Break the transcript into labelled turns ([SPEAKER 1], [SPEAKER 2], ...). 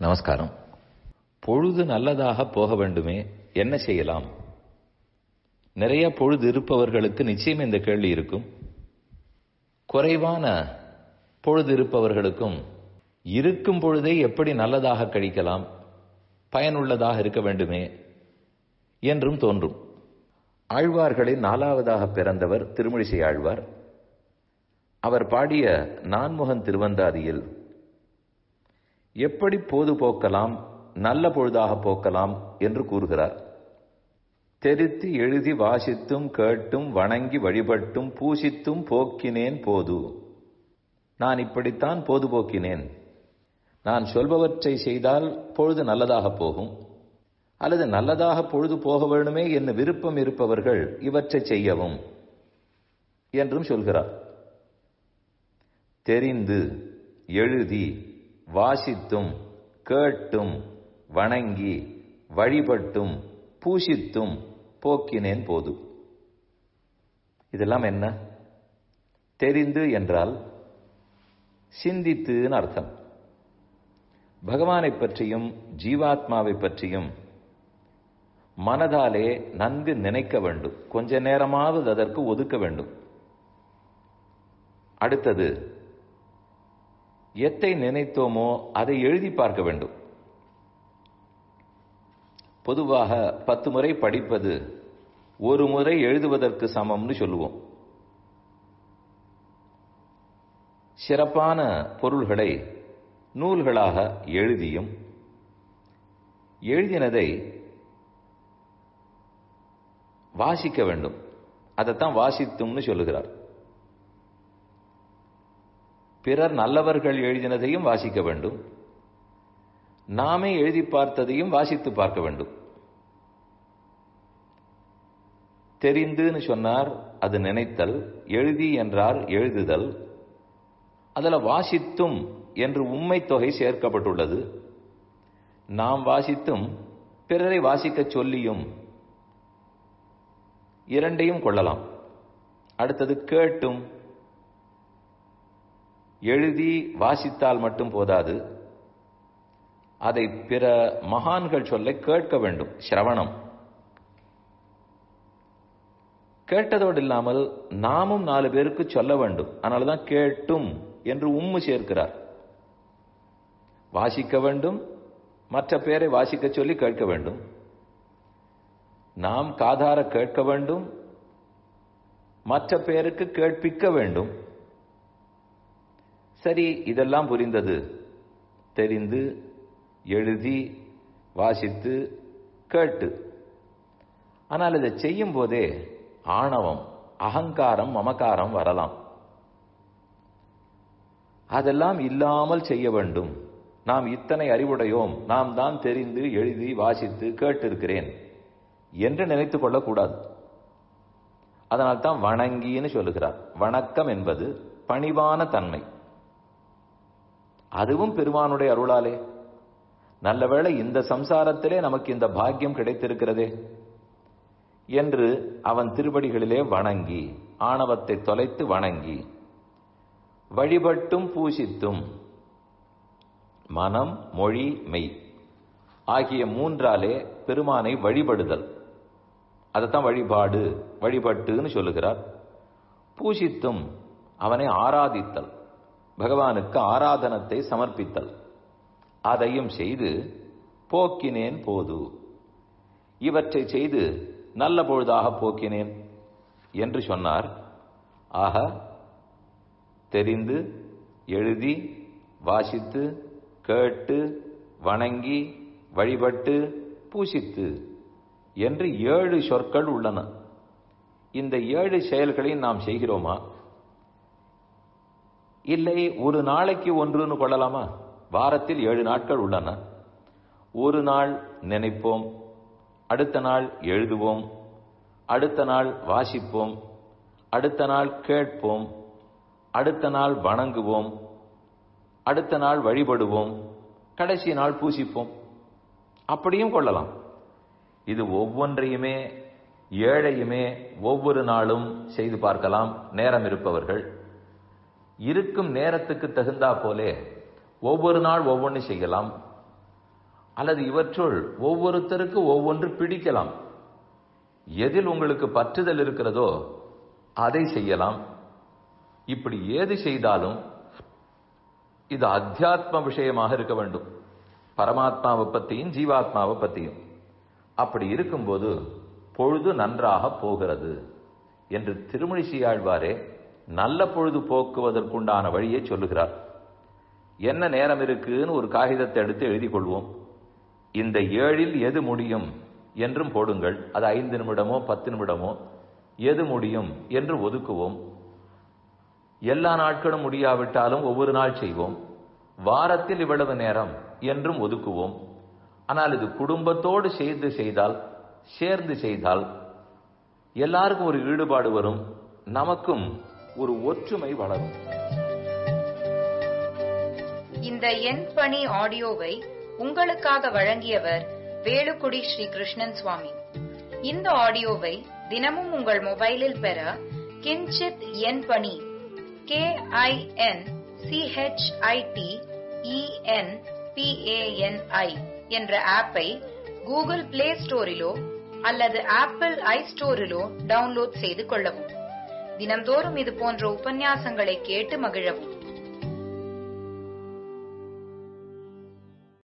[SPEAKER 1] நமஸ்காரம் பொழுது நல்லதாக போக வேண்டுமே என்ன செய்யலாம் நிறைய பொழுது இருப்பவர்களுக்கு நிச்சயம் இந்த கேள்வி இருக்கும் குறைவான பொழுது இருப்பவர்களுக்கும் இருக்கும் பொழுதை எப்படி நல்லதாக கழிக்கலாம் பயனுள்ளதாக இருக்க வேண்டுமே என்றும் தோன்றும் ஆழ்வார்களின் நாலாவதாக பிறந்தவர் திருமழிசை ஆழ்வார் அவர் பாடிய நான்முகன் திருவந்தாதியில் எப்படி பொது போக்கலாம் நல்ல பொழுதாக போக்கலாம் என்று கூறுகிறார் தெரித்து எழுதி வாசித்தும் கேட்டும் வணங்கி வழிபட்டும் பூசித்தும் போக்கினேன் போது நான் இப்படித்தான் போது போக்கினேன் நான் சொல்பவற்றை செய்தால் பொழுது நல்லதாக போகும் அல்லது நல்லதாக பொழுது போக வேண்டுமே என்ன விருப்பம் இருப்பவர்கள் இவற்றை செய்யவும் என்றும் சொல்கிறார் தெரிந்து எழுதி வாசித்தும் கேட்டும் வணங்கி வழிபட்டும் பூசித்தும் போக்கினேன் போது இதெல்லாம் என்ன தெரிந்து என்றால் சிந்தித்துன்னு அர்த்தம் பகவானை பற்றியும் ஜீவாத்மாவை பற்றியும் மனதாலே நன்கு நினைக்க வேண்டும் கொஞ்ச நேரமாவது அதற்கு ஒதுக்க வேண்டும் அடுத்தது எத்தை நினைத்தோமோ அதை எழுதி பார்க்க வேண்டும் பொதுவாக பத்து முறை படிப்பது ஒரு முறை எழுதுவதற்கு சமம்னு சொல்லுவோம் சிறப்பான பொருள்களை நூல்களாக எழுதியும் எழுதினதை வாசிக்க வேண்டும் அதைத்தான் வாசித்தும்னு சொல்லுகிறார் பிறர் நல்லவர்கள் எழுதினதையும் வாசிக்க வேண்டும் நாமே எழுதி பார்த்ததையும் வாசித்து பார்க்க வேண்டும் தெரிந்துன்னு சொன்னார் அது நினைத்தல் எழுதி என்றார் எழுதுதல் அதில் வாசித்தும் என்று உண்மை தொகை சேர்க்கப்பட்டுள்ளது நாம் வாசித்தும் பிறரை வாசிக்க சொல்லியும் இரண்டையும் கொள்ளலாம் அடுத்தது கேட்டும் எழுதி வாசித்தால் மட்டும் போதாது அதை பிற மகான்கள் சொல்ல கேட்க வேண்டும் சிரவணம் கேட்டதோடு இல்லாமல் நாமும் நாலு பேருக்கு சொல்ல வேண்டும் அதனாலதான் கேட்டும் என்று உம்மு சேர்க்கிறார் வாசிக்க வேண்டும் மற்ற பேரை வாசிக்க சொல்லி கேட்க வேண்டும் நாம் காதார கேட்க வேண்டும் மற்ற பேருக்கு கேட்பிக்க வேண்டும் சரி இதெல்லாம் புரிந்தது தெரிந்து எழுதி வாசித்து கேட்டு ஆனால் இதை செய்யும் போதே ஆணவம் அகங்காரம் மமக்காரம் வரலாம் அதெல்லாம் இல்லாமல் செய்ய வேண்டும் நாம் இத்தனை அறிவுடையோம் நாம் தான் தெரிந்து எழுதி வாசித்து கேட்டிருக்கிறேன் என்று நினைத்துக் கொள்ளக்கூடாது அதனால் தான் வணங்கின்னு சொல்லுகிறார் வணக்கம் என்பது பணிவான தன்மை அதுவும் பெருமானுடைய அருளாலே நல்லவேளை இந்த சம்சாரத்திலே நமக்கு இந்த பாக்கியம் கிடைத்திருக்கிறதே என்று அவன் திருவடிகளிலே வணங்கி ஆணவத்தை தொலைத்து வணங்கி வழிபட்டும் பூசித்தும் மனம் மொழி மெய் ஆகிய மூன்றாலே பெருமானை வழிபடுதல் அதைத்தான் வழிபாடு வழிபட்டுன்னு சொல்லுகிறார் பூசித்தும் அவனை ஆராதித்தல் பகவானுக்கு ஆராதனத்தை சமர்ப்பித்தல் அதையும் செய்து போக்கினேன் போது இவற்றை செய்து நல்ல பொழுதாக போக்கினேன் என்று சொன்னார் ஆக தெரிந்து எழுதி வாசித்து கேட்டு வணங்கி வழிபட்டு பூசித்து என்று ஏழு சொற்கள் உள்ளன இந்த ஏழு செயல்களையும் நாம் செய்கிறோமா இல்லை ஒரு நாளைக்கு ஒன்றுன்னு கொள்ளலாமா வாரத்தில் ஏழு நாட்கள் உள்ளன ஒரு நாள் நினைப்போம் அடுத்த நாள் எழுதுவோம் அடுத்த நாள் வாசிப்போம் அடுத்த நாள் கேட்போம் அடுத்த நாள் வணங்குவோம் அடுத்த நாள் வழிபடுவோம் கடைசி நாள் பூசிப்போம் அப்படியும் கொள்ளலாம் இது ஒவ்வொன்றையுமே ஏழையுமே ஒவ்வொரு நாளும் செய்து பார்க்கலாம் நேரம் இருப்பவர்கள் இருக்கும் நேரத்துக்கு தகுந்தா போலே ஒவ்வொரு நாள் ஒவ்வொன்று செய்யலாம் அல்லது இவற்றுள் ஒவ்வொருத்தருக்கு ஒவ்வொன்று பிடிக்கலாம் எதில் உங்களுக்கு பற்றுதல் இருக்கிறதோ அதை செய்யலாம் இப்படி ஏது செய்தாலும் இது அத்தியாத்ம விஷயமாக இருக்க வேண்டும் பரமாத்மாவை பத்தியும் ஜீவாத்மாவை பத்தியும் அப்படி இருக்கும்போது பொழுது நன்றாக போகிறது என்று திருமணிசியாழ்வாரே நல்ல பொழுது போக்குவதற்குண்டான வழியை சொல்லுகிறார் என்ன நேரம் இருக்குன்னு ஒரு காகிதத்தை எடுத்து எழுதி கொள்வோம் இந்த ஏழில் எது முடியும் என்றும் போடுங்கள் அது ஐந்து நிமிடமோ பத்து நிமிடமோ எது முடியும் என்று ஒதுக்குவோம் எல்லா நாட்களும் முடியாவிட்டாலும் ஒவ்வொரு நாள் செய்வோம் வாரத்தில் இவ்வளவு நேரம் என்றும் ஒதுக்குவோம் ஆனால் இது குடும்பத்தோடு சேர்ந்து செய்தால் சேர்ந்து செய்தால் எல்லாருக்கும் ஒரு ஈடுபாடு வரும் நமக்கும் ஒரு ஒற்றுமை வளரும்
[SPEAKER 2] இந்த என் பணி ஆடியோவை உங்களுக்காக வழங்கியவர் வேலுக்குடி ஸ்ரீ கிருஷ்ணன் சுவாமி இந்த ஆடியோவை தினமும் உங்கள் மொபைலில் பெற கிஞ்சித் என் பணி கே ஐ என் சிஹெச்ஐடி இஎன் பிஏஎன்ஐ என்ற ஆப்பை கூகுள் பிளே ஸ்டோரிலோ அல்லது ஆப்பிள் ஐ ஸ்டோரிலோ டவுன்லோட் செய்து கொள்ளவும் தினம்தோறும் இது போன்ற உபன்யாசங்களை கேட்டு மகிழவும்